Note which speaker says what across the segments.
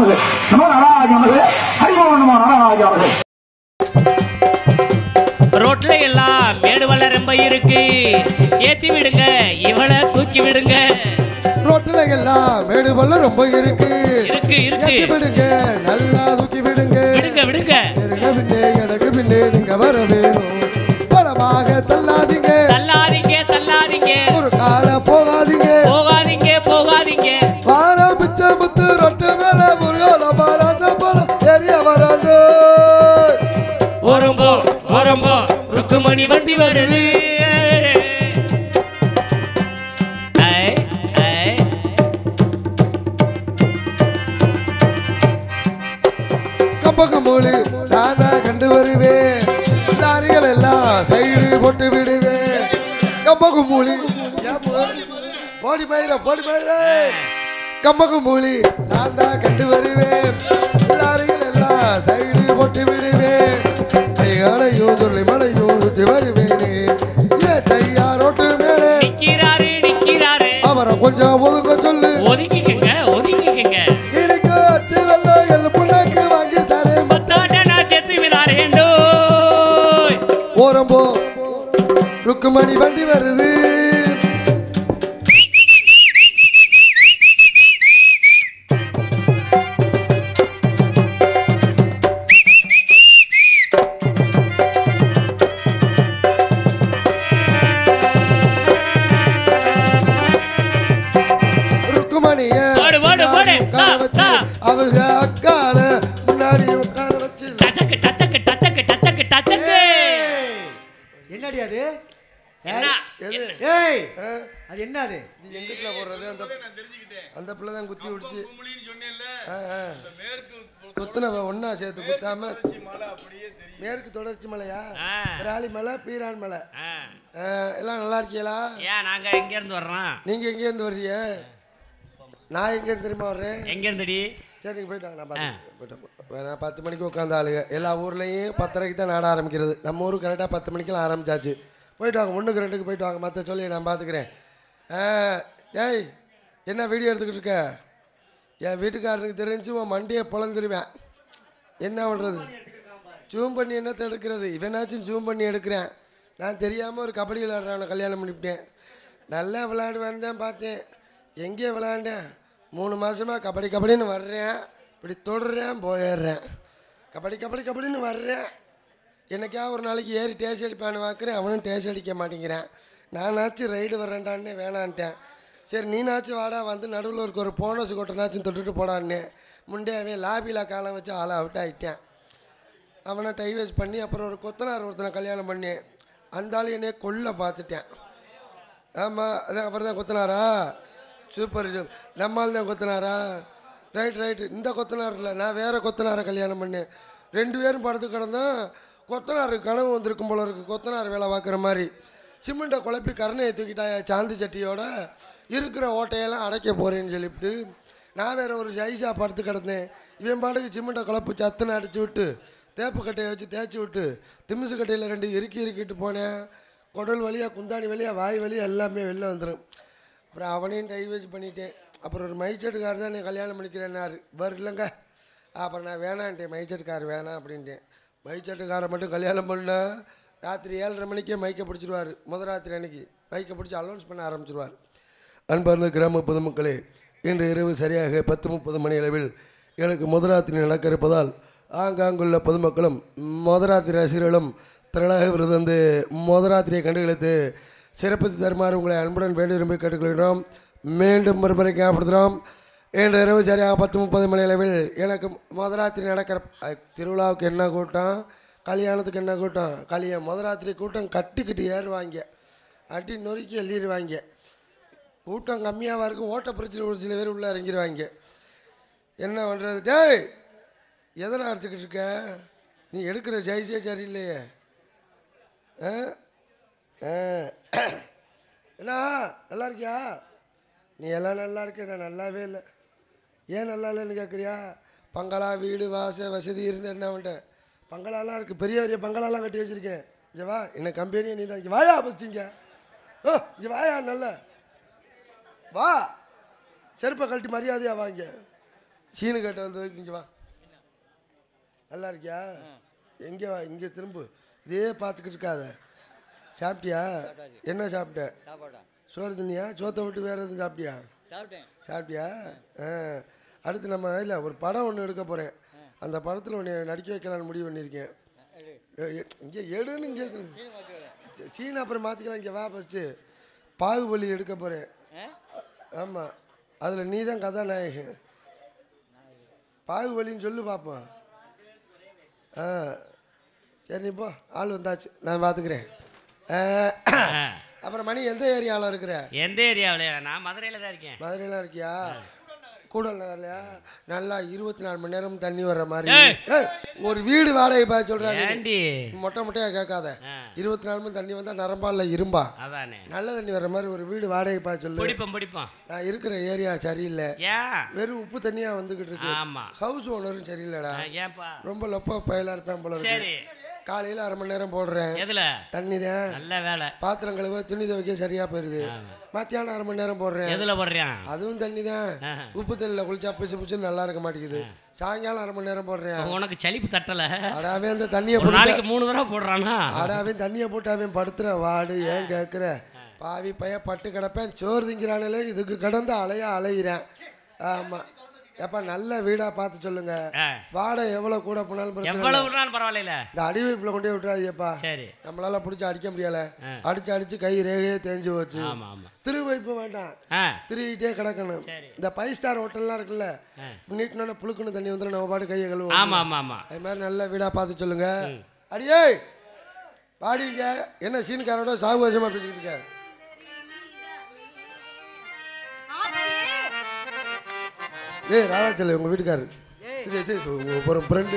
Speaker 1: நமது நம நாராஜ நமது ஹரிமோ நம நாராஜ அவர்கள்
Speaker 2: ரோட்ல எல்லாம் மேடு வள ரொம்ப இருக்கு ஏத்தி விடுங்க இவளை தூக்கி விடுங்க
Speaker 3: ரோட்டுல எல்லாம் மேடு பள்ளம் ரொம்ப இருக்கு
Speaker 2: இருக்கு இருக்கு
Speaker 3: ஏத்தி விடுங்க நல்லா தூக்கி விடுங்க
Speaker 2: விடுங்க விடுங்க
Speaker 3: இருங்க பின்னே எனக்கு பின்னே நீங்க வர வேணும் பலமாக தள்ளாதீங்க
Speaker 2: தள்ளாதீங்க தள்ளாதீங்க
Speaker 3: ஒரு கால போகாதீங்க
Speaker 2: போகாதீங்க போகாதீங்க
Speaker 3: வார பிச்சை முத்து ரொட்டு மேல முருகால மாறாத போல ஏறிய வராங்க
Speaker 2: ஓரம்போ ஓரம்போ ருக்குமணி வண்டி வருது ஐ, ஐ.
Speaker 3: கம்பக்கு மூலி நானா கண்டு வருவேன் லாரிகள் எல்லாம் சைடு போட்டு விடுவேன் கம்பக்கு மூலி ஏன் போடி- போடி மயிர போடி மயிர கம்பக்கு மூலி நான் தான் கண்டு வருவேன் லாரிகள் எல்லாம் சைடு போட்டு விடுவேன் கைகாலையும் துள்ளி மலையும் சுத்தி வருவேனே ஏ டையா ரோட்டு மேலே
Speaker 2: நிக்கிறாரு நிக்கிறாரு
Speaker 3: அவரை கொஞ்சம் ஒதுங்க சொல்லு
Speaker 2: ஒதுங்கிக்கங்க ஒதுங்கிக்கங்க
Speaker 3: எனக்கு அத்து வெள்ளம் எள்ளு புண்ணாக்கு வாங்கி தரேன்
Speaker 2: பத்தாண்ட நான் செத்து விடாரேண்டோ
Speaker 3: ஓரம்போ ருக்குமணி வண்டி வருது ருக்குமணிய
Speaker 2: போடு, போடு, போடு.
Speaker 3: உட்கார
Speaker 2: தா,
Speaker 3: வச்சு
Speaker 2: தா.
Speaker 3: அவங்க அக்கால முன்னாடி உட்கார வச்சு
Speaker 2: டச்சக்கு டச்சக்கு டச்சக்கு டச்சக்கு டச்சக்கு
Speaker 4: என்னடி அது
Speaker 2: என்ன
Speaker 3: எது?
Speaker 4: ஏய்
Speaker 3: ஆ?
Speaker 4: அது என்ன அது
Speaker 3: இது எங்கிட்டுல போடுறது அந்த அந்த பிள்ளை தான் குத்தி விடுச்சு ஆ, ஆ. குத்துனவ ஒண்ணா சேர்த்து குத்தாம மேற்கு தொடர்ச்சி மலையா
Speaker 2: ஆ.
Speaker 3: விராலி மலை பீரான் மலை
Speaker 2: ஆ.
Speaker 3: ஆ, எல்லாம் நல்லா இருக்கீங்களா
Speaker 2: ஏன் நாங்க எங்க இருந்து வர்றோம்
Speaker 3: நீங்க எங்க இருந்து வர்றீங்க நான் எங்க இருந்து தெரியுமா வர்றேன்
Speaker 2: எங்க இருந்துடி
Speaker 3: சரி நீங்க போயிட்டு வாங்க நான் பார்த்து போயிட்டு நான் பத்து மணிக்கு உட்காந்த ஆளுங்க எல்லா ஊர்லேயும் பத்தரைக்கு தான் நாட ஆரம்பிக்கிறது நம்ம ஊருக்கு கரெக்டாக பத்து மணிக்கெல்லாம் ஆரம்பிச்சாச்சு போயிட்டு வாங்க ஒன்றுக்கு ரெண்டுக்கு போயிட்டு வாங்க மற்ற சொல்லி நான் பார்த்துக்கிறேன் ஆ, ஏய் என்ன வீடியோ எடுத்துக்கிட்டு இருக்க என் வீட்டுக்காரனுக்கு தெரிஞ்சு உன் மண்டியை பொழந்துருவேன் என்ன பண்ணுறது ஜூம் பண்ணி என்னத்தை எடுக்கிறது இவனாச்சும் ஜூம் பண்ணி எடுக்கிறேன் நான் தெரியாமல் ஒரு கபடி விளையாடுறவனை கல்யாணம் பண்ணிவிட்டேன் நல்லா விளையாடுவேன்னு தான் பார்த்தேன் எங்கே விளையாண்டேன் மூணு மாதமாக கபடி கபடின்னு வர்றேன் இப்படி தொடுறேன் போயிடுறேன் கபடி கபடி கபடின்னு வர்றேன் என்னைக்கா ஒரு நாளைக்கு ஏறி டேஸ் அடிப்பான்னு பார்க்குறேன் அவனும் டேஸ் அடிக்க மாட்டேங்கிறான் நானாச்சும் ரைடு வரேன்டான்னு வேணான்ட்டேன் சரி நீனாச்சும் வாடா வந்து நடுவில் இருக்க ஒரு போனஸ் கொட்டனாச்சும் தொட்டுட்டு போடான்னு முண்டே அவன் லாபியில் காலம் வச்சு ஆளை அவுட் ஆகிட்டேன் அவனை டைவேஸ் பண்ணி அப்புறம் ஒரு கொத்தனார் ஒருத்தனை கல்யாணம் பண்ணி அந்த ஆள் என்னைய கொல்ல பார்த்துட்டேன் ஆமாம் அதான் அவர் தான் கொத்தனாரா சூப்பர் நம்ம ஆள் தான் கொத்தனாரா ரைட் ரைட்டு இந்த கொத்தனார் இல்லை நான் வேற கொத்தனாரை கல்யாணம் பண்ணேன் ரெண்டு பேரும் படுத்து கிடந்தோம் கொத்தனாருக்கு கனவு வந்திருக்கும் போல இருக்கு கொத்தனார் வேலை பார்க்குற மாதிரி சிமெண்ட்டை குழப்பி கருணையை தூக்கிட்டாயா சாந்தி சட்டியோட இருக்கிற ஓட்டையெல்லாம் அடைக்க போகிறேன்னு சொல்லிவிட்டு நான் வேற ஒரு ஜைஸா படுத்து கிடந்தேன் இவன் பாட்டுக்கு சிமெண்ட்டை குழப்பி சத்துன்னு அடிச்சு விட்டு தேப்பு கட்டையை வச்சு தேய்ச்சி விட்டு திமிசு கட்டையில் ரெண்டு இறுக்கி இறுக்கிட்டு போனேன் குடல் வழியாக குந்தாணி வழியாக வாய் வழியாக எல்லாமே வெளில வந்துடும் அப்புறம் அவனையும் டைவர்ஸ் பண்ணிட்டேன் அப்புறம் ஒரு மைச்சட்டுக்கார் தான் நீ கல்யாணம் பண்ணிக்கிறேன்னாரு வர் இல்லைங்க அப்புறம் நான் வேணான்ட்டேன் மைச்சட்டுக்கார் வேணாம் அப்படின்ட்டேன் மைச்சட்டுக்காரை மட்டும் கல்யாணம் பண்ணா ராத்திரி ஏழரை மணிக்கே மைக்கை பிடிச்சிருவார் முத ராத்திரி அன்னைக்கு மைக்கை பிடிச்சி அலௌன்ஸ் பண்ண ஆரம்பிச்சிருவார் அன்பார்ந்த கிராம பொதுமக்களே இன்று இரவு சரியாக பத்து முப்பது மணி அளவில் எனக்கு முதராத்திரி நடக்க இருப்பதால் ஆங்காங்குள்ள பொதுமக்களும் முதராத்திரி ரசிகர்களும் திரளாக விருது முதராத்திரியை கண்டுகளித்து சிறப்பித்து தருமாறு உங்களை அன்புடன் வேண்டி விரும்பி கேட்டுக்கொள்கிறோம் மீண்டும் மறுமுறை ஞாபகப்படுத்துகிறோம் இன்று இரவு சரியாக பத்து முப்பது மணி அளவில் எனக்கு முதராத்திரி நடக்கிற அஹ், திருவிழாவுக்கு என்ன கூட்டம் கல்யாணத்துக்கு என்ன கூட்டம் கல்யாணம் முதராத்திரி கூட்டம் கட்டிக்கிட்டு ஏறுவாங்க அடி நொறுக்கி எழுதிடுவாங்க கூட்டம் கம்மியாக இருக்கும் ஓட்ட பிரச்சனை ஒரு சில பேர் உள்ளே இறங்கிடுவாங்க என்ன பண்ணுறது டேய் எதனா அடிச்சுக்கிட்டு இருக்க நீ எடுக்கிற சைஸே சரியில்லையே ஆ ஆ. என்ன நல்லா இருக்கியா நீ எல்லாம் நல்லா இருக்க நான் நல்லாவே இல்லை ஏன் நல்லா இல்லைன்னு கேட்குறியா பங்களா வீடு வாச வசதி இருந்து என்ன பண்ணிட்ட பங்களாலாம் இருக்குது பெரிய பெரிய பங்களாலாம் கட்டி வச்சுருக்கேன் இங்கே வா என்ன கம்பெனியை நீ தான் இங்கே வாயா பஸ்டிங்க ஓ இங்கே வாயா நல்ல வா செருப்பை கழட்டி மரியாதையா வாங்க சீனு கட்ட வந்ததுக்கு இங்கே வா நல்லா இருக்கியா எங்கே வா இங்கே திரும்பு இதே பார்த்துக்கிட்டு இருக்காத சாப்பிட்டியா என்ன சாப்பிட்ட சோறு தின்னியா சோத்தை விட்டு வேறு எதுவும் சாப்பிட்டியா சாப்பிட்டியா ஆ அடுத்து நம்ம இல்லை ஒரு படம் ஒன்று எடுக்க போகிறேன் அந்த படத்தில் ஒன்று நடிக்க வைக்கலாம்னு முடிவு பண்ணியிருக்கேன் இங்கே எடுன்னு இங்கே சீன் அப்புறம் மாற்றிக்கலாம் இங்கே வா ஃபஸ்ட்டு பாகுபலி எடுக்க போகிறேன் ஆமாம் அதில் நீ தான் கதாநாயகன் பாகுபலின்னு சொல்லு பார்ப்போம் ஆ சரி நீ போ ஆள் வந்தாச்சு நான் பார்த்துக்கிறேன் அப்புறம் மணி எந்த ஏரியாவில் இருக்கிற
Speaker 2: எந்த ஏரியாவில நான் மதுரையில தான் இருக்கேன்
Speaker 3: மதுரையிலாம் இருக்கியா கூடல் நகர்லையா நல்லா இருபத்தி நாலு மணி நேரம் தண்ணி வர்ற மாதிரி
Speaker 2: ஏய்.
Speaker 3: ஏய், ஒரு வீடு வாடகை பார்த்து சொல்கிறாங்க
Speaker 2: ஏண்டி
Speaker 3: மொட்டை மொட்டையா கேட்காத
Speaker 2: ஆ.
Speaker 3: இருபத்தி நாலு மணி தண்ணி வந்தால் நரம்பா இல்லை இரும்பா
Speaker 2: அதானே
Speaker 3: நல்ல தண்ணி வர்ற மாதிரி ஒரு வீடு வாடகை பார்த்து சொல்லு
Speaker 2: பிடிப்போம் பிடிப்போம்
Speaker 3: நான் இருக்கிற ஏரியா சரியில்லை
Speaker 2: ஏன்
Speaker 3: வெறும் உப்பு தண்ணியாக வந்துக்கிட்டு இருக்கு
Speaker 2: ஆமா
Speaker 3: ஹவுஸ் ஓனரும் சரியில்லைடா
Speaker 2: ஆ, ஏன்பா
Speaker 3: ரொம்ப லொப்ப பயலாக இருப்பேன் போல இருக்கு
Speaker 2: சரி
Speaker 3: காலையில் அரை மணி நேரம் போடுறேன்
Speaker 2: எதுல
Speaker 3: தண்ணி தான்
Speaker 2: நல்ல வேலை
Speaker 3: பாத்திரம் கழுவ துணி துவைக்க சரியாக போயிடுது மத்தியானம் அரை மணி நேரம் போடுறேன்
Speaker 2: எதுல போடுறான்
Speaker 3: அதுவும் தண்ணி தான்
Speaker 2: ஆஹா.
Speaker 3: உப்பு தண்ணியில் குளிச்சா பிசு பிசுன்னு நல்லா இருக்க மாட்டேங்குது சாயங்காலம் அரை மணி நேரம் போடுறேன்
Speaker 2: உனக்கு சளிப்பு தட்டல
Speaker 3: அடாவே அந்த தண்ணியை
Speaker 2: ஒரு
Speaker 3: போட்டு
Speaker 2: நாளைக்கு மூணு தடவை போடுறானா
Speaker 3: அடாவே தண்ணியை போட்டு அவன் படுத்துற வாடு ஏன் கேட்குற பாவி பைய பட்டு கிடப்பேன் சோறு திங்கிறானே இதுக்கு கிடந்து அலையா அலையிறேன் ஆமாம் எப்பா நல்ல வீடாக பார்த்து சொல்லுங்க
Speaker 2: ஆ.
Speaker 3: வாடகை எவ்வளோ கூட போனாலும் பிரச்சனை இல்லை.
Speaker 2: எவ்வளவு நாள் பரவாயில்ல
Speaker 3: இந்த அடிவைப்பில் கொண்டே விட்டுறாதியப்பா
Speaker 2: சரி
Speaker 3: நம்மளால பிடிச்சி அடிக்க முடியல
Speaker 2: ஆ.
Speaker 3: அடிச்சு அடிச்சு கை ரேகையே தேஞ்சு போச்சு
Speaker 2: ஆமா ஆமா
Speaker 3: திருவைப்பு வேண்டாம்
Speaker 2: ஆ
Speaker 3: திருவிட்டே கிடக்கணும்
Speaker 2: சரி.
Speaker 3: இந்த ஃபைவ் ஸ்டார் ஹோட்டல்லாம் இருக்குல்ல
Speaker 2: ஆ.
Speaker 3: நீட்டினோட புழுக்குன்னு தண்ணி வந்துடும் நம்ம பாட்டு கையை கழுவோம்
Speaker 2: ஆமா ஆமா ஆமா
Speaker 3: அது மாதிரி நல்ல வீடா பார்த்து சொல்லுங்க அடியே பாடிங்க என்ன சீன்காரோட சாகுவாசமா பேசிக்கிட்டு இருக்க ஏய் ராதாச்சல உங்க வீட்டுக்காரரு சரி சரி சரி, உங்க ஒரு friend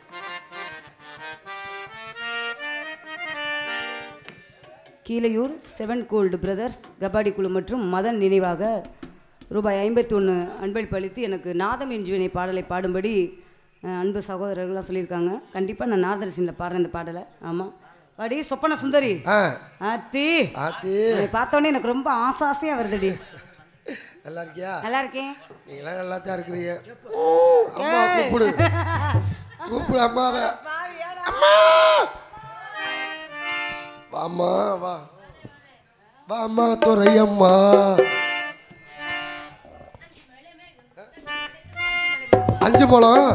Speaker 5: Keezhaiyur seven gold brothers kabaddi குழு மற்றும் மதன் நினைவாக ரூபாய் ஐம்பத்தி ஒன்று அன்பளிப்பு அளித்து எனக்கு நாதம் என்ஜுவினை பாடலை பாடும்படி அஹ், அன்பு சகோதரர்கள்லாம் சொல்லியிருக்காங்க கண்டிப்பாக நான் நாதரசினில் பாடுறேன் இந்த பாடலை ஆமாம் பாடி சொப்பன சுந்தரி
Speaker 3: ஆ
Speaker 5: ஆத்தி
Speaker 3: ஆத்தி
Speaker 5: உன்னை பார்த்தோன்னே எனக்கு ரொம்ப ஆசை ஆசையாக வருதுடி
Speaker 3: நல்லா இருக்கியா
Speaker 5: நல்லா இருக்கேன்
Speaker 3: நீங்களாம் நல்லா தான் இருக்கிறீங்க அம்மா கூப்பிடு கூப்பிடு அம்மாவை அம்மா வாம்மா வா வா அம்மா துறையம்மா அஞ்சு போலம்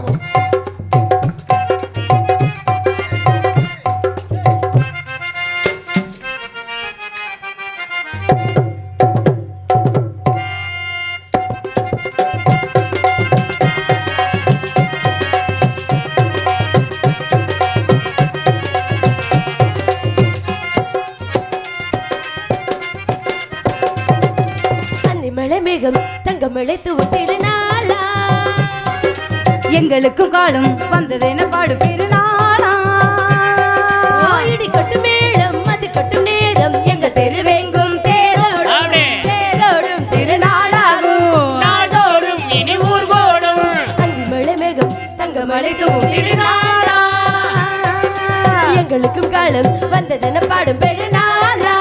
Speaker 6: அந்தி மழை மேகம் தங்கம் இழைத்து விட்டிருநாளா
Speaker 5: எங்களுக்கும் காலம் வந்ததென பாடு பெருநாளா
Speaker 6: இடி கொட்டு மேளம் அது கொட்டும் நேரம் எங்க தெருவெங்கும் தேரோடும்
Speaker 2: அப்படியே.
Speaker 6: தேரோடும் திருநாளாகும்
Speaker 2: நாடோறும் இனி ஊர்கோடும்
Speaker 6: அந்தி மழை மேகம் தங்கம் அழைத்து
Speaker 5: திருநாளா
Speaker 6: எங்களுக்கும் காலம் வந்ததென பாடும் பெருநாளா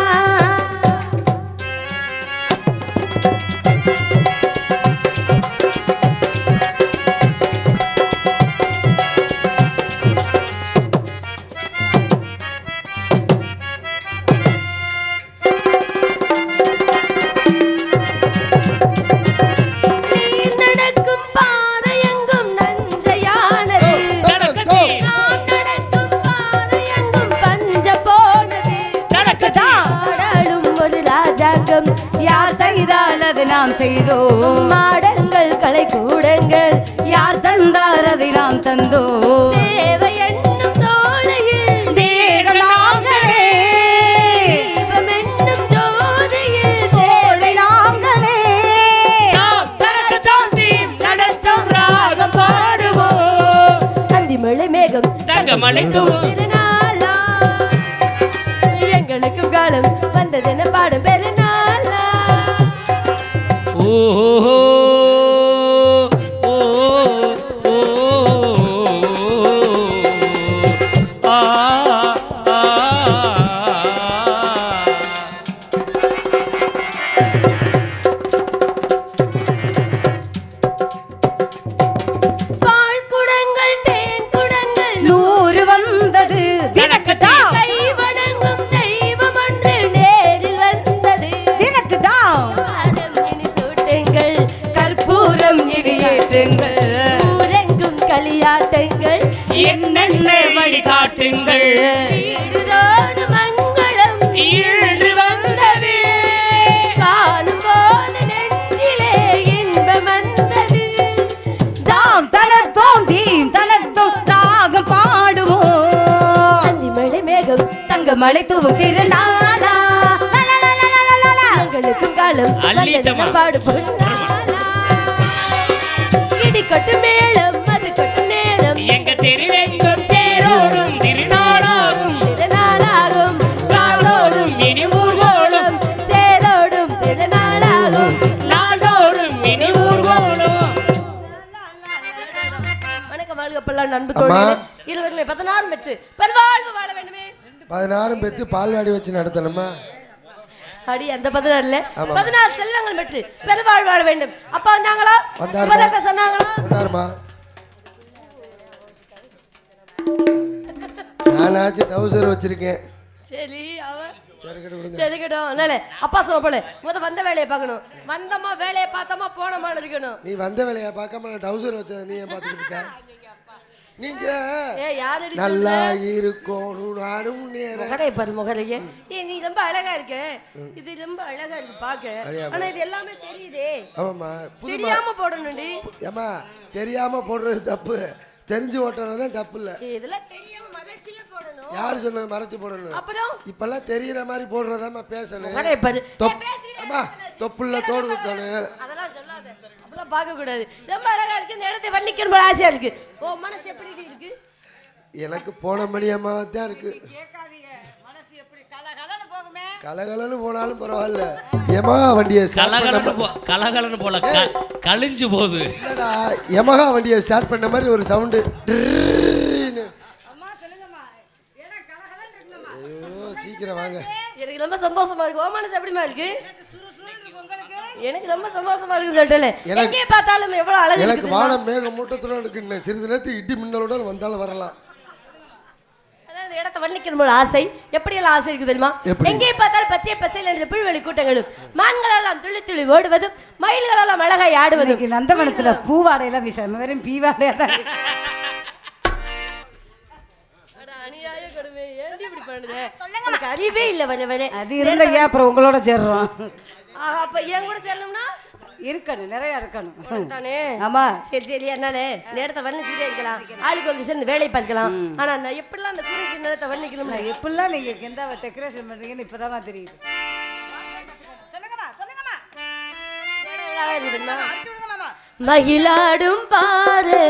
Speaker 6: நீர் நடக்கும் பாதையெங்கும் நஞ்சையானது
Speaker 2: நடக்கத்தி.
Speaker 6: நாம் நடக்கும் பாதையெங்கும் பஞ்ச போனது
Speaker 2: நடக்கத்தி.
Speaker 6: ஆடாளும் ஒரு ராஜாங்கம்
Speaker 5: யார் செய்தால் அது நாம் செய்தோம்
Speaker 6: மாடங்கள் கலை கூடங்கள்
Speaker 5: யார் தந்தார் அதை நாம் தந்தோம்
Speaker 6: தேவை என்னும் தோளையில்
Speaker 5: தேகம் நாங்களே
Speaker 6: தீபம் என்னும் ஜோதியில்
Speaker 5: சோலை நாங்களே
Speaker 2: நாம் தனக்கு தாண்டி நடத்தும் ராகம் பாடுவோம்
Speaker 6: அந்தி மழை மேகம்
Speaker 2: தங்கம் அழைத்துவோம்
Speaker 6: திருநாளா எங்களுக்கு காலம் வந்ததென பாடும் பெருநாளா
Speaker 2: ஓஹோ ஓ ஓ ஆ ஆ
Speaker 5: தீபம் இனி ஏற்றுங்கள்
Speaker 6: ஊரெங்கும் களியாட்டங்கள்
Speaker 2: என்னென்ன வழிகாட்டுங்கள்
Speaker 6: வீடுதோறு மங்களம்
Speaker 2: இன்று வந்தது
Speaker 6: காணும் போது நெஞ்சிலே இன்பம் வந்தது
Speaker 5: தாம் தனத்தோம் தீம் தனத்தோம் ராகம் பாடுவோம்
Speaker 6: அந்திமழை மேகம்
Speaker 5: தங்க மலை தூவும் திருநாளா
Speaker 6: தங்களுக்கும் காலம்
Speaker 2: அள்ளிட்டமா.
Speaker 6: பாடுவோம் இடி கொட்டு மேளம் அது கொட்டு நேரம்
Speaker 2: எங்க தெருவெங்கும் தேரோடும் திருநாளாகும்
Speaker 6: திருநாளாகும்
Speaker 2: நாளோடும் இனி ஊர்கோடும்
Speaker 6: தேரோடும் திருநாளாகும்
Speaker 2: நாளோடும் இனி ஊர்கோடும்
Speaker 6: வணக்கம் வாழ்கப்பெல்லாம் நண்பு
Speaker 3: அம்மா.
Speaker 6: தோழி இருவருமே பதினாறு பெற்று பெருவாழ்வு வாழ வேண்டுமே
Speaker 3: பதினாறும் பெற்று பால்வாடி வச்சு நடத்தணுமா
Speaker 6: அடி அந்த பதினாறு இல்ல
Speaker 3: ஆமா.
Speaker 6: பதினாறு செல்வங்கள் பெற்று பெருவாழ்வு வாழ வேண்டும் அப்பா வந்தாங்களா
Speaker 3: வந்தாருமா.
Speaker 6: உபதேச சொன்னாங்களா
Speaker 3: சொன்னாருமா நானாச்சும் டவுசர் வச்சிருக்கேன்
Speaker 6: சரி அவன்
Speaker 3: சரி கட்டு விடுங்க
Speaker 6: சரி இருக்கட்டும் இல்ல அப்பா சொல்ல போல முத வந்த வேலையை பார்க்கணும் வந்தோமா வேலையை பார்த்தோமா போனோமான்னு இருக்கணும்
Speaker 3: நீ வந்த வேலையை பார்க்காம நான் டவுசர் வச்சதை நீ ஏன் பார்த்துக்கிட்டு இருக்க நீங்க
Speaker 6: ஏ யாரு
Speaker 3: நல்லா இருக்கணும் நானும் நேரம்
Speaker 6: முகரை பாரு முகரையே ஏ நீ ரொம்ப அழகா இருக்க இது ரொம்ப அழகா இருக்கு பாக்க
Speaker 3: அறியாம.
Speaker 6: ஆனா இது எல்லாமே தெரியுதே
Speaker 3: ஆமாம்மா புதுமா
Speaker 6: தெரியாம போடணும்டி
Speaker 3: ஏம்மா தெரியாம போடுறது தப்பு தெரிஞ்சு ஓட்டுறது தான் தப்பு இல்லை
Speaker 6: ஏய், இதெல்லாம் தெரியாம மறைச்சில போடணும்
Speaker 3: யாரு சொன்னது மறைச்சு போடணும்
Speaker 6: அப்புறம்
Speaker 3: இப்பெல்லாம் தெரியுற மாதிரி போடுறதாம்மா பேசணும்
Speaker 6: முகரை பாரு
Speaker 3: தொப்
Speaker 6: ஏய், பேசிக்கிட்டே
Speaker 3: அம்மா
Speaker 6: இருக்காத.
Speaker 3: தொப்புள்ள தோடு கொடுத்தானு
Speaker 6: அதெல்லாம் சொல்லாத அப்படிலாம் பார்க்க கூடாது ரொம்ப அழகா இருக்கு இந்த இடத்தை வர்ணிக்கணும் போல ஆசையா இருக்கு ஓ மனசு எப்படி இருக்கு
Speaker 3: எனக்கு போன மணி அம்மாவை தான் இருக்கு கலகலன்னு போனாலும் பரவாயில்ல யமகா வண்டியை ஸ்டார்ட் பண்ண
Speaker 2: கலகலன்னு போ கலகலன்னு போல க- கழிஞ்சு போகுது
Speaker 3: இல்லடா யமகா வண்டியை ஸ்டார்ட் பண்ண மாதிரி ஒரு சவுண்டு ஐயோ சீக்கிரம் வாங்க
Speaker 6: எனக்கு ரொம்ப சந்தோஷமா இருக்கு ஓ மனசு எப்படிமா இருக்கு எனக்கு ரொம்ப சந்தோஷமா இருக்குன்னு சொல்லிட்டேன்
Speaker 3: எனக்கு-
Speaker 6: எங்கே பார்த்தாலும் எவ்வளவு அழகு
Speaker 3: எனக்கு
Speaker 6: இருக்குது
Speaker 3: வானம் மேக மூட்டத்துடன் இருக்கு இன்னும் சிறிது நேரத்து இடி மின்னலுடன் வந்தாலும் வரலாம்
Speaker 6: அதனால இந்த இடத்தை வர்ணிக்கணும் போல ஆசை எப்படி எல்லாம் ஆசை இருக்கு தெரியுமா
Speaker 3: எப்படி?
Speaker 6: எங்கே பார்த்தாலும் பச்சை பசையில் என்ற புல்வெளி கூட்டங்களும் மான்கள் எல்லாம் துள்ளி துள்ளி ஓடுவதும் மயில்கள் எல்லாம் அழகாய் ஆடுவதும்
Speaker 5: இன்னைக்கு நந்தவனத்துல பூவாடையெல்லாம் வீசாம வெறும் பீவாடையா தான் இருக்கு.
Speaker 6: அட, அநியாய கொடுமை ஏன்டி இப்படி பண்ணுது உனக்கு அறிவே இல்ல வர வர
Speaker 5: அது இருந்தா ஏன் அப்புறம் உங்களோட சேர்றோம்
Speaker 6: ஆஹா, அப்ப என் கூட சேரணும்னா
Speaker 5: இருக்கணும் நிறைய இருக்கணும்
Speaker 6: தானே
Speaker 5: ஆமா
Speaker 6: சரி சரி அதனால இந்த இடத்த வர்ணிச்சுட்டே இருக்கலாம் ஆளுக்கு வந்து சேர்ந்து வேலை பார்க்கலாம் ஆனா நான் எப்படிலாம் அந்த குறிஞ்சி நிலத்தை வர்ணிக்கணும்
Speaker 5: நான் எப்படிலாம் நீங்க கெந்தாவை டெக்கரேஷன் பண்றீங்கன்னு இப்பதான் தெரியுது
Speaker 6: மகிழாடும் பாரு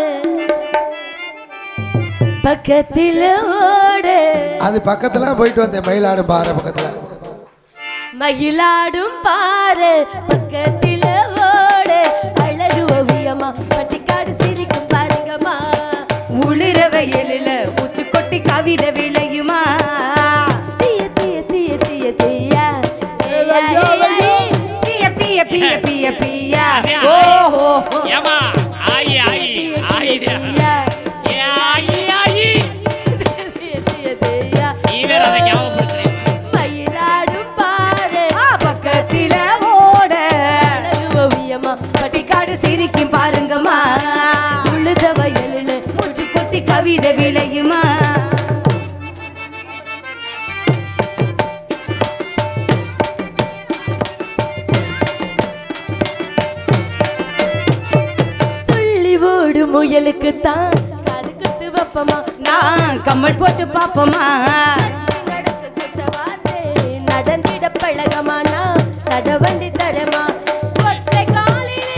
Speaker 6: பக்கத்தில் ஓடு
Speaker 3: அது பக்கத்துல போயிட்டு வந்தேன் மயிலாடு பாறை பக்கத்துல
Speaker 6: மகிழாடும் பாரு பக்கத்தில் ஓடு அழகு ஓவியமா பட்டிக்காடு சிரிக்கும் பாருங்கம்மா
Speaker 5: உளிர வெயிலில் ஊத்து கொட்டி கவிதை விளையுமா
Speaker 6: தீய தீய தீய தீய தீயா
Speaker 3: ஐயா, ஐயா.
Speaker 5: பிய பிய பிய பிய பியா
Speaker 2: அதே
Speaker 5: ஓஹோ
Speaker 2: ஏமா ஆயி ஆயி ஆயிதா
Speaker 6: தீயா
Speaker 2: ஏ ஆயி ஆயி
Speaker 6: தீய தீய தீயா
Speaker 2: நீ வேற அதை ஞாபகப்படுத்துறேன்
Speaker 6: மயிலாடும் பாரு
Speaker 5: பக்கத்தில ஓட
Speaker 6: அழகு ஓவியமா
Speaker 5: பட்டிக்காடு சிரிக்கும் பாருங்கம்மா
Speaker 6: உழுத வயலில்
Speaker 5: மூச்சு கொட்டி கவிதை விளையுமா
Speaker 6: துள்ளி ஓடும் முயலுக்கு தான் காது குத்து வப்பமா
Speaker 5: நான் கம்மல் போட்டு பாப்போமா
Speaker 6: நடக்க குத்தவாதே நடந்திட பழகமானா நடவண்டி தரமா ஒற்றை காலிலே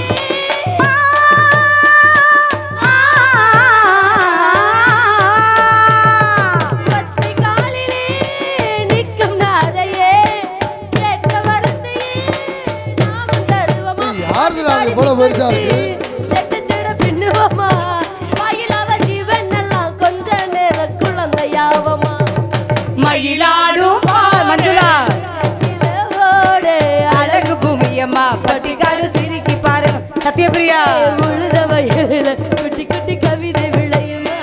Speaker 6: ஒற்றை காலிலே நிற்கும் நாதையே கேட்ட வரத்தையே நாமும் தருவமா
Speaker 3: யாருதுடா அது இவ்வளவு பெருசா இருக்கு
Speaker 6: நெட்டச்சட பின்னுவமா மயிலாத ஜீவன் எல்லாம் கொஞ்ச நேர குழந்தையாவமா
Speaker 5: மயிலாடும் பால் மஞ்சுளா
Speaker 6: ஓடு
Speaker 5: அழகு பூமியம்மா பட்டிக்காடு சிரிக்கி பாருங்க சத்யபிரியா
Speaker 6: உழுத வயலில் குட்டி குட்டி கவிதை விளையுமா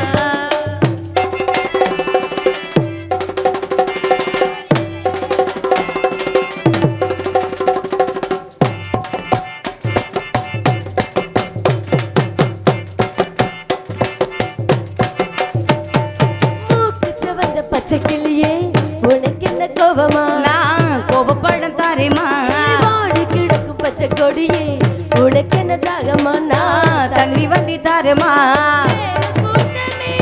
Speaker 6: கொடியே உனக்கு என்ன தாகமா நான்
Speaker 5: தண்ணி வண்டி தாருமா
Speaker 6: கூட்டமே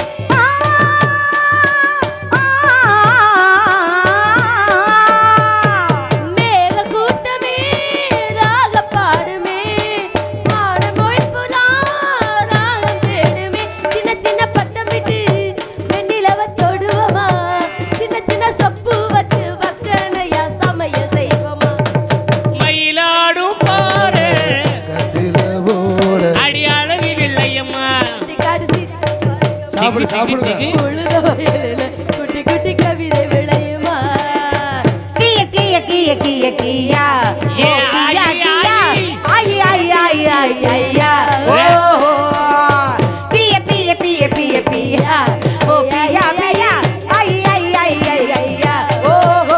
Speaker 6: மேல கூட்டமே ராக பாடுமே பாட மொழிப்புதான் ராகம் தேடுமே சின்ன சின்ன பட்டம் விட்டு வெண்ணிலவ தொடுவமா சின்ன சின்ன சொப்பு வச்சு வக்கனையா சமையல் செய்வோமா
Speaker 2: மயிலாடும் பாரு
Speaker 3: கதிரவோட
Speaker 2: அடி அழகு இல்லையம்மா
Speaker 6: கடைசி
Speaker 3: சாப்பிடு சாப்பிடுங்க
Speaker 6: உழுத வயலில குட்டி குட்டி கவிதை விளையுமா
Speaker 5: கிய கிய கிய கிய கியா ஓ
Speaker 2: ஏ,
Speaker 5: கியா
Speaker 2: ஆயி,
Speaker 5: கியா
Speaker 2: ஆயி.
Speaker 5: ஐ ஐ ஐ ஐ ஐயா ஓ பிய பிய பிய பிய பியா ஓ பியா பியா ஐ ஐ ஐ ஐ ஐயா ஓ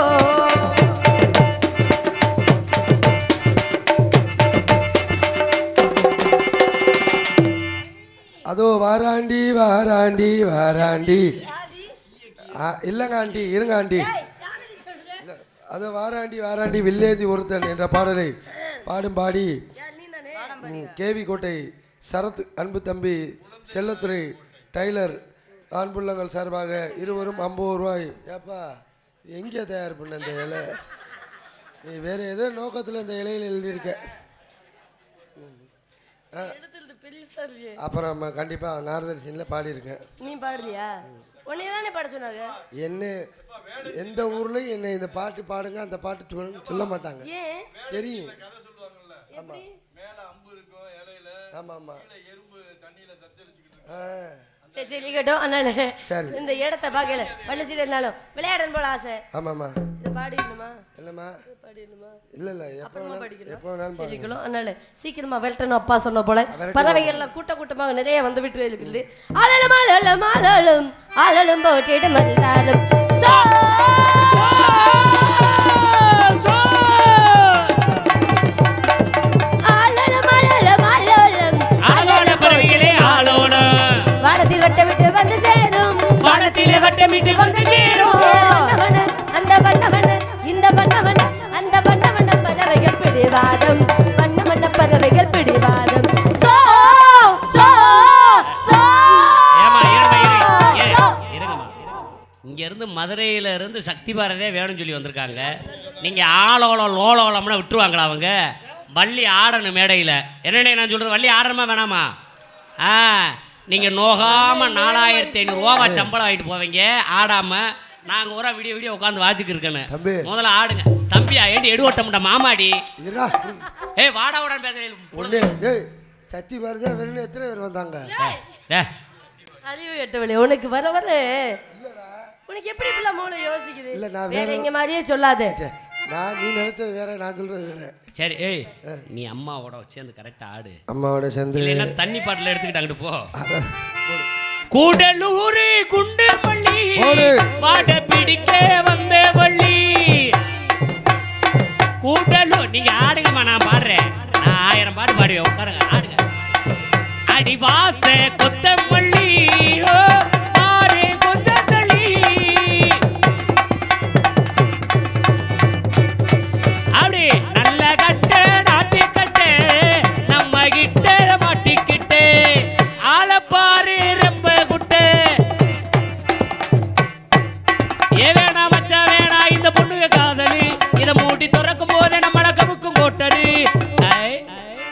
Speaker 3: அதோ வாராண்டி வாராண்டி வாராண்டி ஆ, இல்லைங்க ஆண்டி இருங்க ஆண்டி இல்ல, அதோ வாராண்டி வாராண்டி வில்லேந்தி ஒருத்தன் என்ற பாடலை பாடும் பாடி ம், கேவி கோட்டை சரத் அன்பு தம்பி செல்லத்துறை டைலர் ஆண்புள்ளங்கள் சார்பாக இருவரும் ஐம்பது ரூபாய் ஏப்பா எங்கே தயார் பண்ண இந்த இலை நீ வேற ஏதோ நோக்கத்தில் இந்த இலையில் எழுதியிருக்க அப்புறம் நம்ம கண்டிப்பாக நாரதர் சீனில் பாடியிருக்கேன்
Speaker 6: நீ பாடுறியா உன்னைய தானே பாட சொன்னாங்க
Speaker 3: என்ன எந்த ஊர்லயும் என்ன இந்த பாட்டு பாடுங்க அந்த பாட்டு சொல்லுங்க சொல்ல மாட்டாங்க
Speaker 6: ஏன்
Speaker 3: தெரியும் ஆமா ஆமா ஆமா ஆ,
Speaker 6: சரி சரி இருக்கட்டும் அதனால
Speaker 3: சரி.
Speaker 6: இந்த இடத்த பார்க்கல பண்ணிச்சுட்டு இருந்தாலும் விளையாடணும் போல ஆசை
Speaker 3: ஆமாம்மா
Speaker 6: இதை பாடிடணுமா
Speaker 3: இல்லைம்மா
Speaker 6: பாடிடணுமா
Speaker 3: இல்லை இல்லை எப்போ
Speaker 6: அப்புறமா
Speaker 3: வேணாலும்
Speaker 6: படிக்கணும்
Speaker 3: எப்போ வேணாலும் பாருங்க
Speaker 6: சரிக்கணும் அதனால சீக்கிரமா விரட்டணும் அப்பா சொன்ன போல பறவைகள்லாம் கூட்ட கூட்டமாக நிறைய வந்து விட்டு இருக்குது அலலும் அலலும் அலலும் அலலும் போட்டிடும் மல்லாலும் சோ அலலும் அலலும் அலலும்
Speaker 2: ஆளோட பறவைகளே ஆளோட
Speaker 6: வானத்தில் வட்ட விட்டு வந்து சேரும்
Speaker 2: வானத்திலே வட்டமிட்டு வந்து சேரும்
Speaker 6: வண்ணமன, அந்த வண்ணமன, இந்த வண்ணமன, அந்த வண்ணமன பறவைகள் பிடிவாதம் வண்ணமன பறவைகள் பிடிவாதம் சோ சோ சோ
Speaker 2: ஏமா இருமா இரு இரு, இருங்கம்மா இங்க இருந்து மதுரையில இருந்து சக்தி பாரதே வேணும்னு சொல்லி வந்திருக்காங்க நீங்க ஆளோளம் லோலோளம்னா விட்டுருவாங்களா அவங்க வள்ளி ஆடணும் மேடையில் என்னண்ணே நான் சொல்றது வள்ளி ஆடணுமா வேணாமா ஆ நீங்க நோகாம நாலாயிரத்தி ஐநூறுரூவா சம்பளம் வாங்கிட்டு போவீங்க ஆடாம நாங்க ஒரு விடிய விடிய உட்காந்து வாச்சிக்கு இருக்கேன்னு
Speaker 3: தம்பி.
Speaker 2: முதல்ல ஆடுங்க தம்பியா ஏண்டி எடுவட்டமுட்ட மாமாடி
Speaker 3: இருடா
Speaker 2: ஏய் வாடா உடன் பேசுறேன்
Speaker 3: ஒண்ணு ஏய் சத்தி பாரதியா வெறும் எத்தனை பேர் வந்தாங்க
Speaker 2: ஏ
Speaker 6: அறிவு கெட்டவளே உனக்கு வர வர உனக்கு எப்படி இப்படிலாம் மூளை யோசிக்குது
Speaker 3: இல்ல, நான்
Speaker 6: வேற
Speaker 3: வேற-
Speaker 6: எங்க மாதிரியே சொல்லாத
Speaker 3: சே, நான் நீ நினைச்சது வேற நான் சொல்றது வேற
Speaker 2: சரி ஏய் நீ அம்மாவோட சேர்ந்து கரெக்டா ஆடு
Speaker 3: அம்மாவோட சேர்ந்து
Speaker 2: இல்லைன்னா தண்ணி பாட்டில் எடுத்துக்கிட்டு அங்கிட்டு போ கூடலூரு குண்டு பள்ளி
Speaker 3: போடு.
Speaker 2: பாட பிடிக்க வந்த வள்ளி கூடலூர் நீங்க ஆடுங்கம்மா நான் பாடுறேன் நான் ஆயிரம் பாட்டு பாடுவேன் உட்காருங்க ஆடுங்க அடிவாச கொத்தமல்லி ஓ, ஆறு கொத்தமல்லி அப்படி நல்ல கட்ட நாட்டி கட்ட நம்ம கிட்ட மாட்டிக்கிட்டு ஆளப்பாரு ரொம்ப குட்ட ஏ வேணா மச்சா வேணா இந்த பொண்ணுங்க காதலி இத மூடி திறக்கும் போதே நம்மள கமுக்கும் கோட்டரு ஐ, ஐ.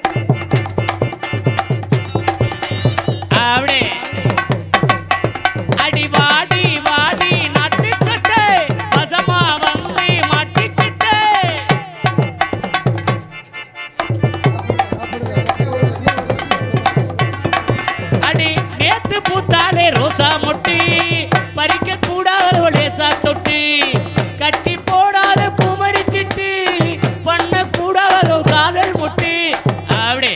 Speaker 2: அப்படி அடி வாடி வாடி நட்டுக்கிட்டு வசமா வந்து மாட்டிக்கிட்டு அடி நேத்து பூத்தாலே ரோசா மொட்டி பறிக்க கூடாத லேசா தொட்டி கட்டி போடாத பூமரிச்சிட்டு பண்ண கூடாத காதல் முட்டி அப்படி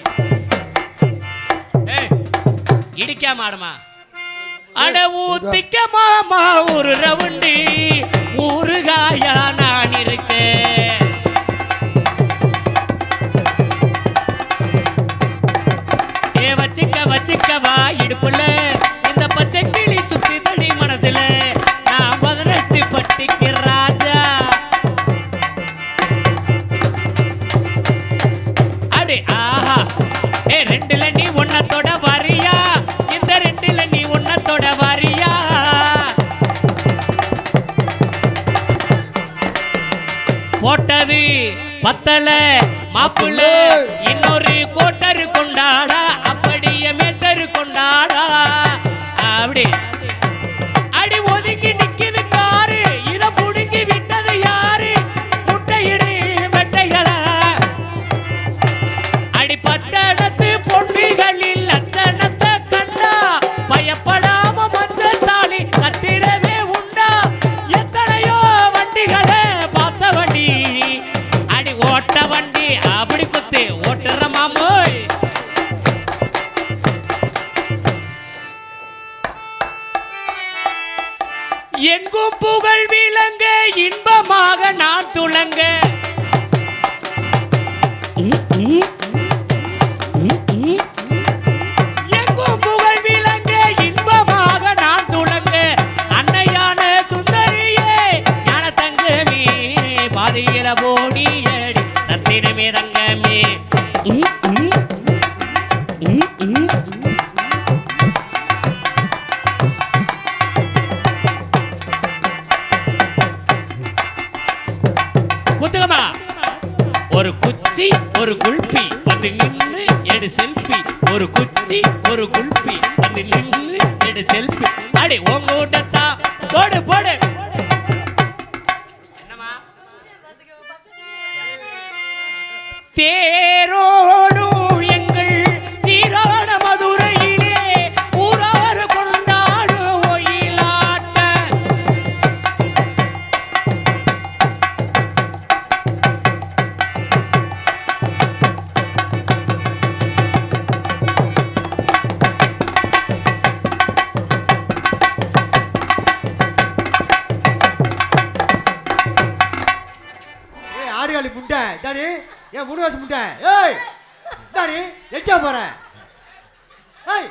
Speaker 2: ஏய், இடிக்காம ஆடுமா அட ஊத்திக்க மாமா ஒரு ரவுண்டி ஊறுகாயா நான் இருக்கேன் ஏ வச்சிக்க வச்சிக்கவா இடுப்புல இந்த பச்சை கிளி சுத்தி தடி மனசுல நான் பதினெட்டு பட்டிக்கு ராஜா பத்தல மாப்பிள்ள இன்னொரு கோட்டரு கொண்டாடா அப்படியே மேட்டரு கொண்டாடா அப்படி அடி ஒதுங்கி நிக்குது காரு இத புடுங்கி விட்டது யாரு முட்டையிடு வெட்டைகளா அடி பட்டணத்து பொண்ணுகளில் லட்சணத்தை கண்டா பயப்படாம மஞ்சள் தாலி கட்டிடவே உண்டா எத்தனையோ வண்டிகளை பார்த்த வண்டி அடி ஓட்ட வண்டி அப்படி குத்து ஓட்டுற மாமோய் எங்கும் புகழ் விளங்க இன்பமாக நான் துளங்க எங்கும் புகழ் விளங்க இன்பமாக நான் துளங்க அன்னையான சுந்தரியே ஞான தங்கமே பாதியில போடியடி ரத்தினமே தங்கமே ம், ம். ம், ம். குத்துகமா ஒரு குச்சி ஒரு குல்பி வந்து நின்னு எடு செல்ஃபி ஒரு குச்சி ஒரு குல்பி வந்து நின்னு எடு செல்ஃபி அடி உங்க ஊட்டத்தா போடு போடு என்னம்மா? தேரோடும் எங்கள் சீரான மதுரையிலே ஊராறு கொண்டாடும் ஒயிலாட்ட
Speaker 4: ஏய் ஆடுகாலி முண்டை தாடி ஏன் மூணு வயசு முண்டை ஏய் தாடி எங்க போற ஏய்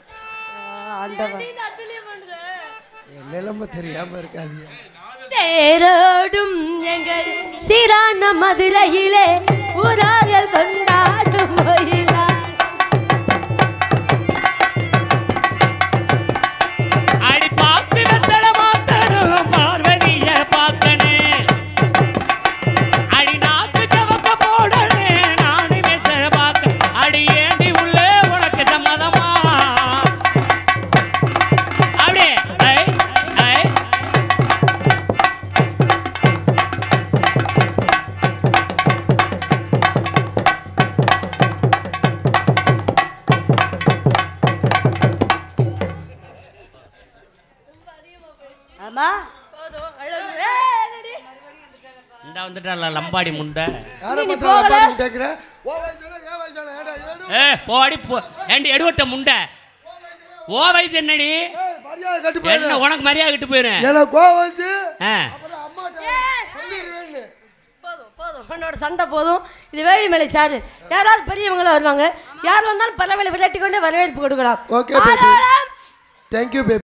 Speaker 3: என் நிலைமை தெரியாம இருக்காது
Speaker 6: தேரோடும் எங்கள் சீரான மதுரையிலே ஊரார்கள் கொண்டாடும் மயிலா
Speaker 2: அடி பார்த்து வெத்தல மாத்தணும் பார்வதிய பார்க்கணும் அடி நாக்கு சவக்க போடணும் நானு மெச பார்க்க அடி ஏண்டி உள்ள உனக்கு சம்மதமா அப்படியே ஐ ஐ
Speaker 5: ஆமா
Speaker 2: இந்த வந்துட்டால லம்பாடி முண்டை
Speaker 3: யாரை பத்திரம் பாட்டு கேட்கிற ஓ வயசான ஏன் வயசான ஏடா ஏடு
Speaker 2: ஏ போடி போ ஏண்டி எடுவட்ட முண்டை ஓ வயசு என்னடி
Speaker 3: ஏய், மரியாதை கட்டு போயிரு
Speaker 2: என்ன உனக்கு மரியாதை கிட்டு போயிரு
Speaker 3: எனக்கு கோவம் வந்துச்சு
Speaker 2: ஆ
Speaker 3: அப்புறம் அம்மாட்ட சொல்லிடுவேன்னு
Speaker 6: போதும் போதும் உன்னோட சண்டை போதும் இது வேலிமலை சாரு யாராவது பெரியவங்களா வருவாங்க யார் வந்தாலும் பரவாயில்ல விளையாட்டி கொண்டு வரவேற்பு கொடுக்கலாம்
Speaker 3: Okay, baby.
Speaker 6: ஆரோரம்.
Speaker 3: Thank you baby